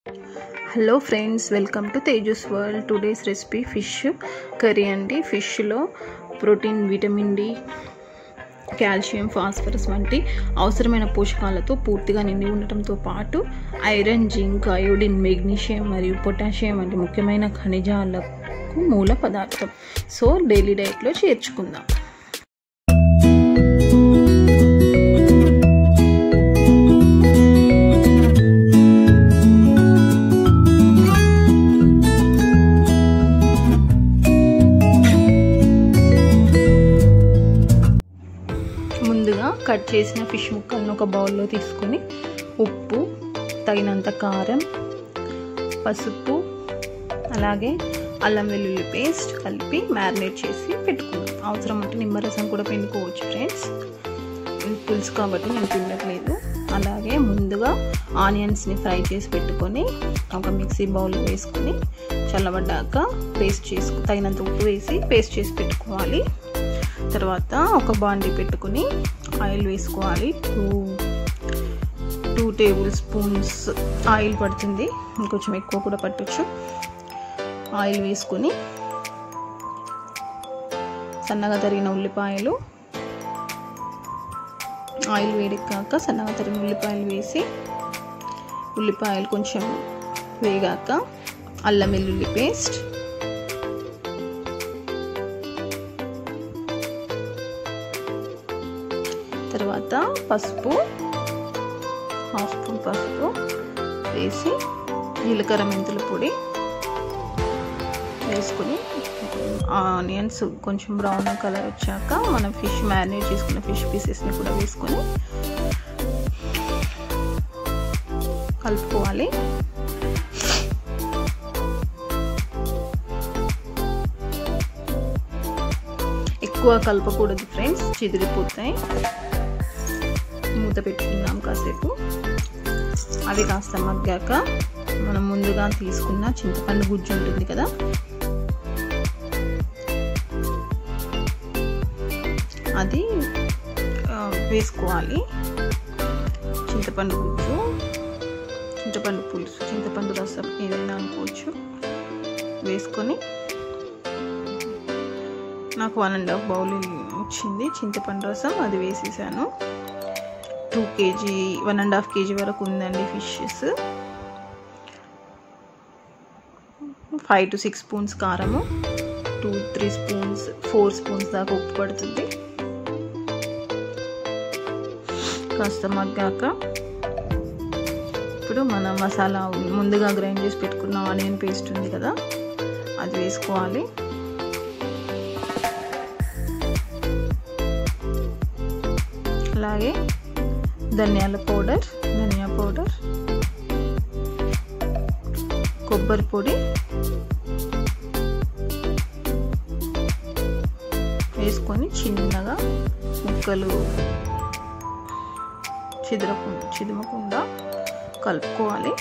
hello friends welcome to Tejas world today's recipe fish curry అండి ఫిష్లో protein vitamin D calcium phosphorus వంటి అవసరమైన పోషకాలతో పూర్తిగా నిండి ఉండటంతో పాటు ఐరన్ జింక్ అయోడిన్ మెగ్నీషియం మరియు పొటాషియం వంటి ముఖ్యమైన ఖనిజాలకు మూల పదార్థం సో డైలీ డైట్లో చేర్చుకుందాం ముందుగా కట్ చేసిన ఫిష్ ముక్కలను ఒక బౌల్లో తీసుకొని ఉప్పు తగినంత కారం పసుపు అలాగే అల్లం వెల్లుల్లి పేస్ట్ కలిపి మ్యారినేట్ చేసి పెట్టుకున్నాం అవసరం అంటే నిమ్మరసం కూడా పిండుకోవచ్చు ఫ్రెండ్స్ పులుసు కాబట్టి నేను పిండట్లేదు అలాగే ముందుగా ఆనియన్స్ని ఫ్రై చేసి పెట్టుకొని ఒక మిక్సీ బౌల్ వేసుకొని చల్లబడ్డాక పేస్ట్ చేసుకు తగినంత ఉప్పు వేసి పేస్ట్ చేసి పెట్టుకోవాలి తర్వాత ఒక బాండీ పెట్టుకుని ఆయిల్ వేసుకోవాలి two two tablespoons oil పడుతుంది ఇంకొంచెం ఎక్కువ కూడా పట్టచ్చు ఆయిల్ వేసుకొని సన్నగా తరిగిన ఉల్లిపాయలు ఆయిల్ వేడెక్కాక సన్నగా తరిగిన ఉల్లిపాయలు వేసి ఉల్లిపాయలు కొంచెం వేగాక అల్లం వెల్లుల్లి పేస్ట్ తర్వాత పసుపు హాఫ్ స్పూన్ పసుపు వేసి జీలకర్ర మెంతుల పొడి వేసుకుని ఆనియన్స్ కొంచెం బ్రౌన్ కలర్ వచ్చాక మనం ఫిష్ మ్యారినేట్ చేసుకున్న ఫిష్ పీసెస్ని కూడా వేసుకొని కలుపుకోవాలి ఎక్కువ కలపకూడదు ఫ్రెండ్స్ చిదిరిపోతాయి మూత పెట్టుకుందాం కాసేపు అవి కాస్త మగ్గాక మనం ముందుగా తీసుకున్న చింతపండు గుజ్జు ఉంటుంది కదా అది వేసుకోవాలి చింతపండు గుజ్జు చింతపండు పులుసు చింతపండు రసం ఏదైనా అనుకోవచ్చు వేసుకొని నాకు వన్ అండ్ హాఫ్ బౌల్ వచ్చింది చింతపండు రసం అది వేసేసాను two KG one and half KG వరకు ఉందండి fishes five to six spoons కారము two three spoons four spoons దాకా ఉప్పు పడుతుంది కాస్త మగ్గాక ఇప్పుడు మన మసాలా ముందుగా గ్రైండ్ చేసి పెట్టుకున్న ఆనియన్ పేస్ట్ ఉంది కదా అది వేసుకోవాలి అలాగే ధనియాల పౌడర్ ధనియా పౌడర్ కొబ్బరి పొడి వేసుకొని చిన్నగా ముక్కలు చిదరకుండా చిదమకుండా కలుపుకోవాలి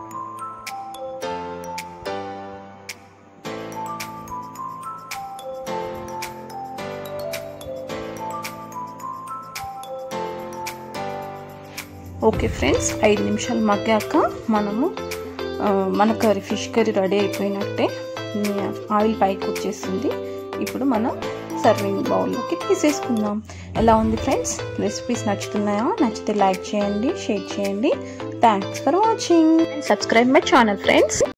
ఓకే ఫ్రెండ్స్ ఐదు నిమిషాలు మగ్గాక మనము మన కర్రీ ఫిష్ కర్రీ రెడీ అయిపోయినట్టే ఆయిల్ పైకి వచ్చేస్తుంది ఇప్పుడు మనం సర్వింగ్ బౌల్లోకి తీసేసుకుందాం ఎలా ఉంది ఫ్రెండ్స్ రెసిపీస్ నచ్చుతున్నాయా నచ్చితే లైక్ చేయండి షేర్ చేయండి thanks for watching subscribe my channel friends